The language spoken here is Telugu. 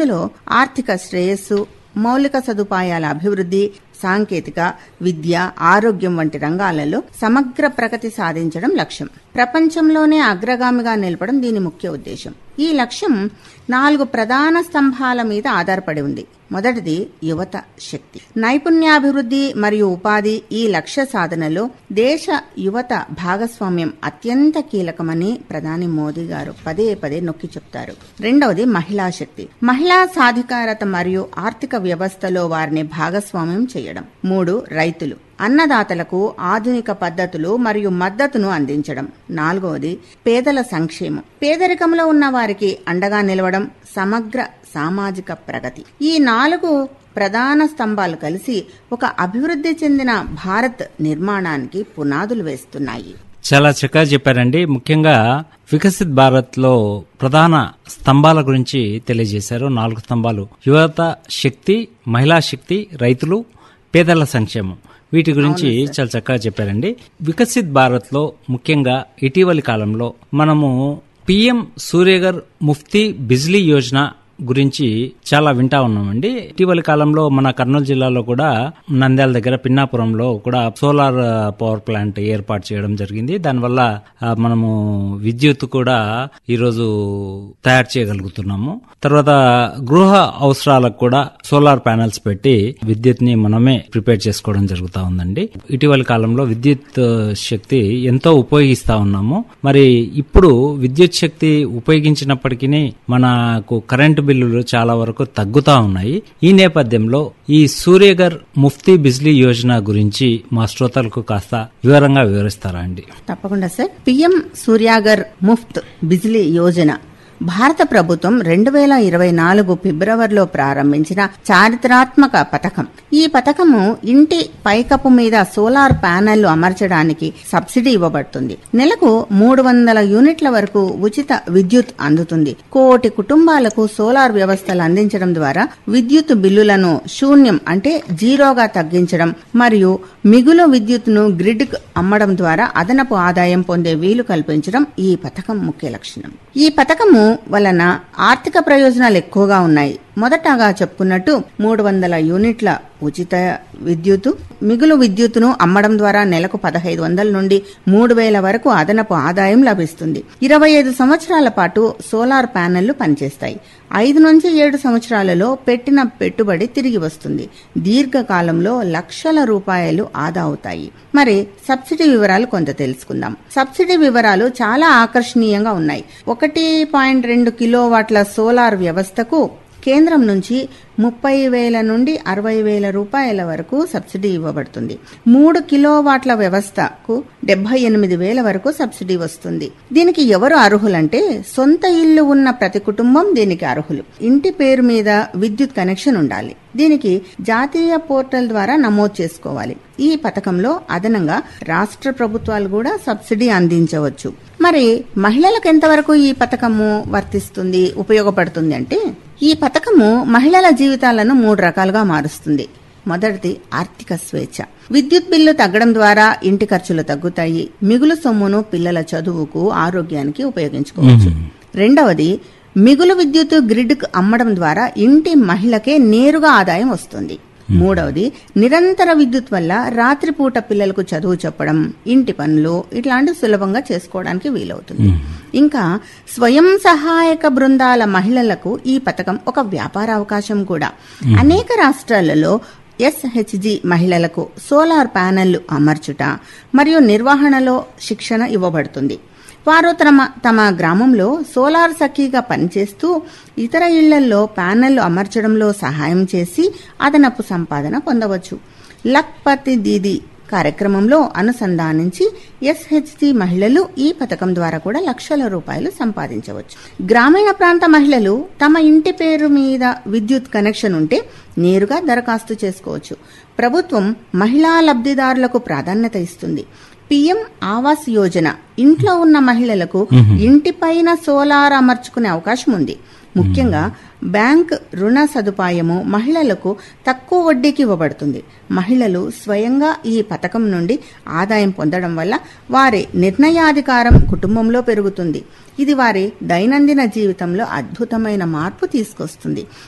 ఇందులో ఆర్థిక శ్రేయస్సు మౌలిక సదుపాయాల అభివృద్ధి సాంకేతిక విద్య ఆరోగ్యం వంటి రంగాలలో సమగ్ర ప్రగతి సాధించడం లక్ష్యం ప్రపంచంలోనే అగ్రగామిగా నిలపడం దీని ముఖ్య ఉద్దేశం ఈ లక్ష్యం నాలుగు ప్రధాన స్తంభాల మీద ఆధారపడి ఉంది మొదటిది యువత శక్తి నైపుణ్యాభివృద్ధి మరియు ఉపాధి ఈ లక్ష్య సాధనలో దేశ యువత భాగస్వామ్యం అత్యంత కీలకమని ప్రధాని మోదీ గారు పదే పదే నొక్కి చెప్తారు రెండవది మహిళా శక్తి మహిళా సాధికారత మరియు ఆర్థిక వ్యవస్థలో వారిని భాగస్వామ్యం చేయడం మూడు రైతులు అన్నదాతలకు ఆధునిక పద్ధతులు మరియు మద్దతును అందించడం నాలుగవది పేదల సంక్షేమం పేదరికంలో ఉన్న వారికి అండగా నిలవడం సమగ్ర సామాజిక ప్రగతి ఈ నాలుగు ప్రధాన స్తంభాలు కలిసి ఒక అభివృద్ధి చెందిన భారత్ నిర్మాణానికి పునాదులు వేస్తున్నాయి చాలా చక్కగా చెప్పారండి ముఖ్యంగా వికసిత్ భారత్ లో ప్రధాన స్తంభాల గురించి తెలియజేశారు నాలుగు స్తంభాలు యువత శక్తి మహిళా శక్తి రైతులు పేదల సంక్షేమం వీటి గురించి చాలా చక్కగా చెప్పారండి వికసిత్ భారత్ లో ముఖ్యంగా ఇటీవలి కాలంలో మనము పిఎం సూర్యగర్ ముఫ్తీ బిజ్లీ యోజన గురించి చాలా వింటా ఉన్నామండి ఇటీవలి కాలంలో మన కర్నూలు జిల్లాలో కూడా నంద్యాల దగ్గర పిన్నాపురంలో కూడా సోలార్ పవర్ ప్లాంట్ ఏర్పాటు చేయడం జరిగింది దానివల్ల ఆ, మనము విద్యుత్ కూడా ఈరోజు తయారు చేయగలుగుతున్నాము తర్వాత గృహ అవసరాలకు కూడా సోలార్ ప్యానెల్స్ పెట్టి విద్యుత్ ని మనమే ప్రిపేర్ చేసుకోవడం జరుగుతా ఉందండి ఇటీవలి కాలంలో విద్యుత్ శక్తి ఎంతో ఉపయోగిస్తా ఉన్నాము మరి ఇప్పుడు విద్యుత్ శక్తి ఉపయోగించినప్పటికీ మనకు కరెంటు బిల్లులు చాలా వరకు తగ్గుతా ఉన్నాయి ఈ నేపథ్యంలో ఈ సూర్యగర్ ముఫ్తీ బిజ్లీ యోజన గురించి మా శ్రోతలకు కాస్త వివరంగా వివరిస్తారా అండి తప్పకుండా సార్ పిఎం సూర్యాగర్ ముఫ్త్ బిజ్లీ యోజన భారత ప్రభుత్వం రెండు వేల ఇరవై నాలుగు ఫిబ్రవరిలో ప్రారంభించిన చారిత్రాత్మక పథకం ఈ పథకము ఇంటి పైకప్పు మీద సోలార్ ప్యానెళ్లు అమర్చడానికి సబ్సిడీ ఇవ్వబడుతుంది నెలకు మూడు వందల యూనిట్ల వరకు ఉచిత విద్యుత్ అందుతుంది కోటి కుటుంబాలకు సోలార్ వ్యవస్థలు అందించడం ద్వారా విద్యుత్ బిల్లులను శూన్యం అంటే జీరోగా తగ్గించడం మరియు మిగులు విద్యుత్తును గ్రిడ్ అమ్మడం ద్వారా అదనపు ఆదాయం పొందే వీలు కల్పించడం ఈ పథకం ముఖ్య లక్షణం ఈ పథకము వలన ఆర్థిక ప్రయోజనాలు ఎక్కువగా ఉన్నాయి మొదటగా చెప్పుకున్నట్టు మూడు వందల యూనిట్ల ఉచిత విద్యుత్ మిగులు విద్యుత్తును అమ్మడం ద్వారా నెలకు పదహైదు వందల నుండి మూడు వేల వరకు అదనపు ఆదాయం లభిస్తుంది ఇరవై ఐదు సంవత్సరాల పాటు సోలార్ ప్యానెళ్లు పనిచేస్తాయి ఐదు నుంచి ఏడు సంవత్సరాలలో పెట్టిన పెట్టుబడి తిరిగి వస్తుంది దీర్ఘకాలంలో లక్షల రూపాయలు ఆదా అవుతాయి మరి సబ్సిడీ వివరాలు కొంత తెలుసుకుందాం సబ్సిడీ వివరాలు చాలా ఆకర్షణీయంగా ఉన్నాయి ఒకటి పాయింట్ రెండు కిలోవాట్ల సోలార్ వ్యవస్థకు కేంద్రం నుంచి ముప్పై వేల నుండి అరవై వేల రూపాయల వరకు సబ్సిడీ ఇవ్వబడుతుంది మూడు కిలోవాట్ల వ్యవస్థకు డెబ్బై ఎనిమిది వేల వరకు సబ్సిడీ వస్తుంది దీనికి ఎవరు అర్హులంటే సొంత ఇల్లు ఉన్న ప్రతి కుటుంబం దీనికి అర్హులు ఇంటి పేరు మీద విద్యుత్ కనెక్షన్ ఉండాలి దీనికి జాతీయ పోర్టల్ ద్వారా నమోదు చేసుకోవాలి ఈ పథకంలో అదనంగా రాష్ట్ర ప్రభుత్వాలు కూడా సబ్సిడీ అందించవచ్చు మరి మహిళలకు ఎంతవరకు ఈ పథకము వర్తిస్తుంది ఉపయోగపడుతుంది అంటే ఈ పథకము మహిళల జీవితాలను మూడు రకాలుగా మారుస్తుంది మొదటిది ఆర్థిక స్వేచ్ఛ విద్యుత్ బిల్లు తగ్గడం ద్వారా ఇంటి ఖర్చులు తగ్గుతాయి మిగులు సొమ్మును పిల్లల చదువుకు ఆరోగ్యానికి ఉపయోగించుకోవచ్చు రెండవది మిగులు విద్యుత్ గ్రిడ్కు అమ్మడం ద్వారా ఇంటి మహిళకే నేరుగా ఆదాయం వస్తుంది మూడవది నిరంతర విద్యుత్ వల్ల రాత్రిపూట పిల్లలకు చదువు చెప్పడం ఇంటి పనులు ఇట్లాంటివి సులభంగా చేసుకోవడానికి వీలవుతుంది ఇంకా స్వయం సహాయక బృందాల మహిళలకు ఈ పథకం ఒక వ్యాపార అవకాశం కూడా అనేక రాష్ట్రాలలో ఎస్హెచ్జి మహిళలకు సోలార్ ప్యానెళ్లు అమర్చుట మరియు నిర్వహణలో శిక్షణ ఇవ్వబడుతుంది వారు తమ తమ గ్రామంలో సోలార్ సఖీగా పనిచేస్తూ ఇతర ఇళ్లలో ప్యానెళ్లు అమర్చడంలో సహాయం చేసి అదనపు సంపాదన పొందవచ్చు లక్పతి దీది కార్యక్రమంలో అనుసంధానించి ఎస్హెచ్సి మహిళలు ఈ పథకం ద్వారా కూడా లక్షల రూపాయలు సంపాదించవచ్చు గ్రామీణ ప్రాంత మహిళలు తమ ఇంటి పేరు మీద విద్యుత్ కనెక్షన్ ఉంటే నేరుగా దరఖాస్తు చేసుకోవచ్చు ప్రభుత్వం మహిళా లబ్ధిదారులకు ప్రాధాన్యత ఇస్తుంది పిఎం ఆవాస్ యోజన ఇంట్లో ఉన్న మహిళలకు ఇంటిపైన సోలార్ అమర్చుకునే అవకాశం ఉంది ముఖ్యంగా బ్యాంక్ రుణ సదుపాయము మహిళలకు తక్కువ వడ్డీకి ఇవ్వబడుతుంది మహిళలు స్వయంగా ఈ పథకం నుండి ఆదాయం పొందడం వల్ల వారి నిర్ణయాధికారం కుటుంబంలో పెరుగుతుంది ఇది వారి దైనందిన జీవితంలో అద్భుతమైన మార్పు తీసుకొస్తుంది